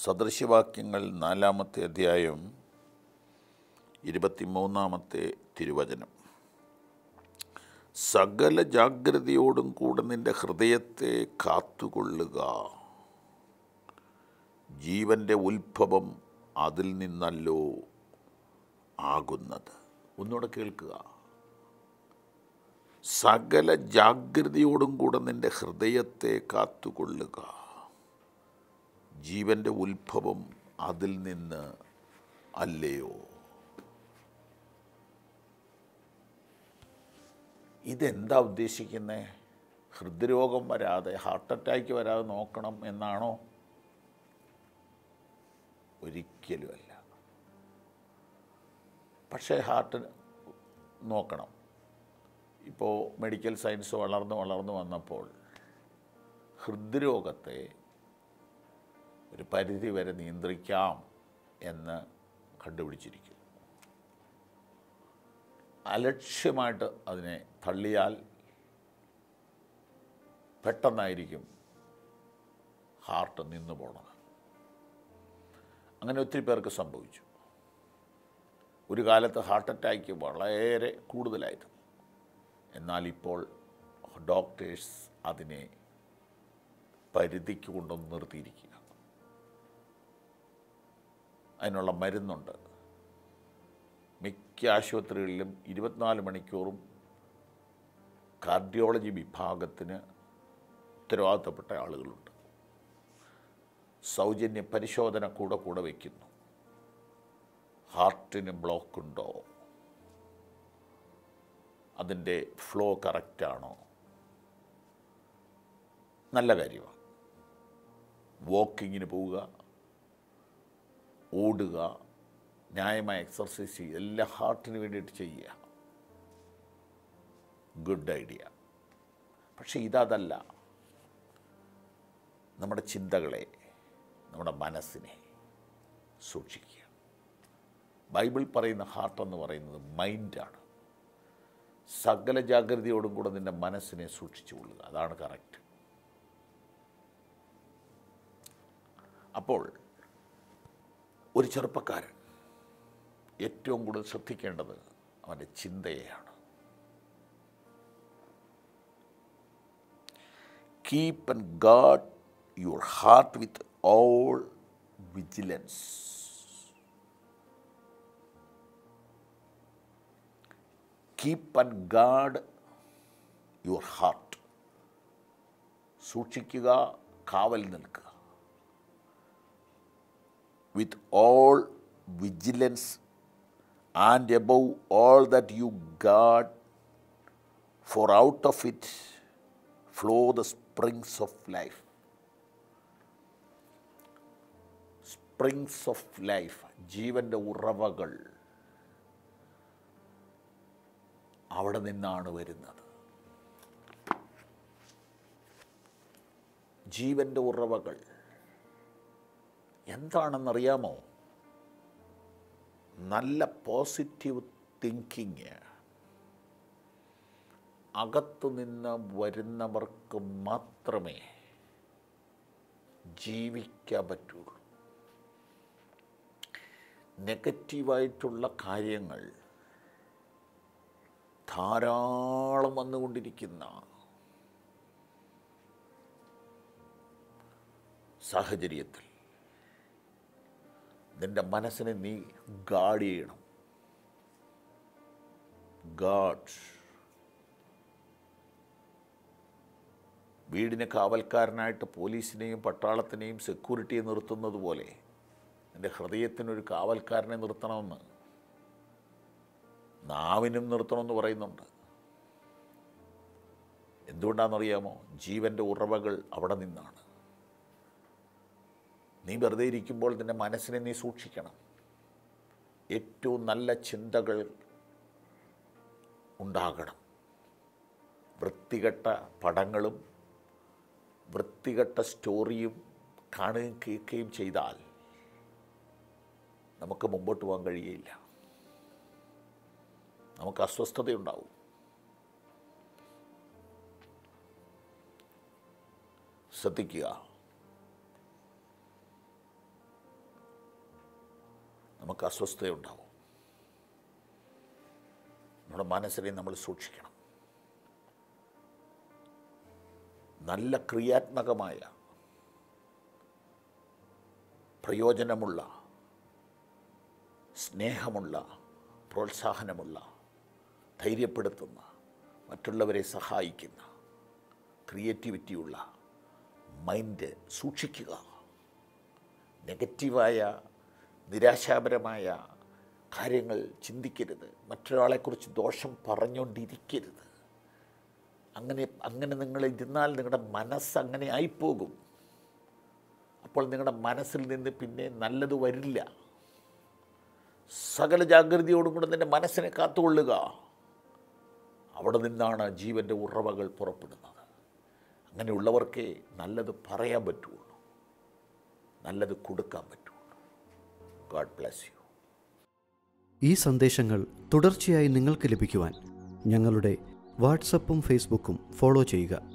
സദൃശ്യവാക്യങ്ങൾ നാലാമത്തെ അധ്യായം ഇരുപത്തിമൂന്നാമത്തെ തിരുവചനം സകല ജാഗ്രതയോടും കൂടെ നിന്റെ ഹൃദയത്തെ കാത്തുകൊള്ളുക ജീവൻ്റെ ഉത്ഭവം അതിൽ നിന്നല്ലോ ആകുന്നത് ഒന്നുകൂടെ കേൾക്കുക സകല ജാഗ്രതയോടും കൂടെ നിന്റെ ഹൃദയത്തെ കാത്തുകൊള്ളുക ജീവൻ്റെ ഉത്ഭവം അതിൽ നിന്ന് അല്ലയോ ഇതെന്താ ഉദ്ദേശിക്കുന്നത് ഹൃദ്രോഗം വരാതെ ഹാർട്ട് അറ്റാക്ക് വരാതെ നോക്കണം എന്നാണോ ഒരിക്കലുമല്ല പക്ഷേ ഹാർട്ട് നോക്കണം ഇപ്പോൾ മെഡിക്കൽ സയൻസ് വളർന്ന് വളർന്ന് വന്നപ്പോൾ ഹൃദ്രോഗത്തെ ഒരു പരിധി വരെ നിയന്ത്രിക്കാം എന്ന് കണ്ടുപിടിച്ചിരിക്കുന്നു അലക്ഷ്യമായിട്ട് അതിനെ തള്ളിയാൽ പെട്ടെന്നായിരിക്കും ഹാർട്ട് നിന്നു പോണത് അങ്ങനെ ഒത്തിരി പേർക്ക് സംഭവിച്ചു ഒരു കാലത്ത് ഹാർട്ട് അറ്റാക്ക് വളരെ കൂടുതലായിരുന്നു എന്നാൽ ഇപ്പോൾ ഡോക്ടേഴ്സ് അതിനെ പരിധിക്ക് കൊണ്ടൊന്ന് നിർത്തിയിരിക്കുക അതിനുള്ള മരുന്നുണ്ട് മിക്ക ആശുപത്രികളിലും ഇരുപത്തിനാല് മണിക്കൂറും കാർഡിയോളജി വിഭാഗത്തിന് ഉത്തരവാദിത്തപ്പെട്ട ആളുകളുണ്ട് സൗജന്യ പരിശോധന കൂടെ കൂടെ വയ്ക്കുന്നു ഹാർട്ടിന് ബ്ലോക്ക് ഉണ്ടോ അതിൻ്റെ ഫ്ലോ കറക്റ്റാണോ നല്ല കാര്യമാണ് വാക്കിങ്ങിന് പോവുക ഓടുക ന്യായമായ എക്സർസൈസ് ചെയ്യുക എല്ലാം ഹാർട്ടിന് വേണ്ടിയിട്ട് ചെയ്യുക ഗുഡ് ഐഡിയ പക്ഷേ ഇതല്ല നമ്മുടെ ചിന്തകളെ നമ്മുടെ മനസ്സിനെ സൂക്ഷിക്കുക ബൈബിൾ പറയുന്ന ഹാർട്ട് എന്ന് പറയുന്നത് മൈൻഡാണ് സകല ജാഗ്രതയോടും കൂടെ നിൻ്റെ മനസ്സിനെ സൂക്ഷിച്ചുകൊള്ളുക അതാണ് കറക്റ്റ് അപ്പോൾ ഒരു ചെറുപ്പക്കാരൻ ഏറ്റവും കൂടുതൽ ശ്രദ്ധിക്കേണ്ടത് അവൻ്റെ ചിന്തയെയാണ് keep and guard your heart with all vigilance keep and guard your heart സൂക്ഷിക്കുക കാവൽ നിൽക്കുക with all vigilance and above all that you guard, for out of it flow the springs of life. Springs of life ജീവൻ്റെ ഉറവകൾ അവിടെ നിന്നാണ് വരുന്നത് ജീവൻ്റെ ഉറവകൾ എന്താണെന്നറിയാമോ നല്ല പോസിറ്റീവ് തിങ്കിങ് അകത്തു നിന്ന് വരുന്നവർക്ക് മാത്രമേ ജീവിക്കാൻ പറ്റുള്ളൂ നെഗറ്റീവായിട്ടുള്ള കാര്യങ്ങൾ ധാരാളം വന്നുകൊണ്ടിരിക്കുന്ന സാഹചര്യത്തിൽ നിൻ്റെ മനസ്സിനെ നീ ഗാഡ് ചെയ്യണം ഗാഡ് വീടിന് കാവൽക്കാരനായിട്ട് പോലീസിനെയും പട്ടാളത്തിനെയും സെക്യൂരിറ്റിയെ നിർത്തുന്നത് പോലെ എൻ്റെ ഹൃദയത്തിനൊരു കാവൽക്കാരനെ നിർത്തണമെന്ന് നാവിനും നിർത്തണമെന്ന് പറയുന്നുണ്ട് എന്തുകൊണ്ടാണെന്നറിയാമോ ജീവൻ്റെ ഉറവകൾ അവിടെ നിന്നാണ് നീ വെറുതെ ഇരിക്കുമ്പോൾ നിൻ്റെ മനസ്സിനെ നീ സൂക്ഷിക്കണം ഏറ്റവും നല്ല ചിന്തകൾ ഉണ്ടാകണം വൃത്തികെട്ട പടങ്ങളും വൃത്തികെട്ട സ്റ്റോറിയും കാണുകയും കേൾക്കുകയും ചെയ്താൽ നമുക്ക് മുമ്പോട്ട് പോകാൻ കഴിയുകയില്ല നമുക്ക് അസ്വസ്ഥതയുണ്ടാവും ശ്രദ്ധിക്കുക നമുക്ക് അസ്വസ്ഥതയുണ്ടാവും നമ്മുടെ മനസ്സിനെ നമ്മൾ സൂക്ഷിക്കണം നല്ല ക്രിയാത്മകമായ പ്രയോജനമുള്ള സ്നേഹമുള്ള പ്രോത്സാഹനമുള്ള ധൈര്യപ്പെടുത്തുന്ന മറ്റുള്ളവരെ സഹായിക്കുന്ന ക്രിയേറ്റിവിറ്റിയുള്ള മൈൻഡ് സൂക്ഷിക്കുക നെഗറ്റീവായ നിരാശാപരമായ കാര്യങ്ങൾ ചിന്തിക്കരുത് മറ്റൊരാളെക്കുറിച്ച് ദോഷം പറഞ്ഞുകൊണ്ടിരിക്കരുത് അങ്ങനെ അങ്ങനെ നിങ്ങൾ ഇരുന്നാൽ നിങ്ങളുടെ മനസ്സ് അങ്ങനെ ആയിപ്പോകും അപ്പോൾ നിങ്ങളുടെ മനസ്സിൽ നിന്ന് പിന്നെ നല്ലത് വരില്ല സകല ജാഗ്രതയോടും കൂടെ നിൻ്റെ മനസ്സിനെ കാത്തുകൊള്ളുക അവിടെ നിന്നാണ് ജീവൻ്റെ ഉറവകൾ പുറപ്പെടുന്നത് അങ്ങനെയുള്ളവർക്കേ നല്ലത് പറയാൻ പറ്റുള്ളൂ നല്ലത് കൊടുക്കാൻ പറ്റുള്ളൂ ഗാഡ് ബ്ലെസ് യു ഈ സന്ദേശങ്ങൾ തുടർച്ചയായി നിങ്ങൾക്ക് ലഭിക്കുവാൻ ഞങ്ങളുടെ വാട്സപ്പും ഫേസ്ബുക്കും ഫോളോ ചെയ്യുക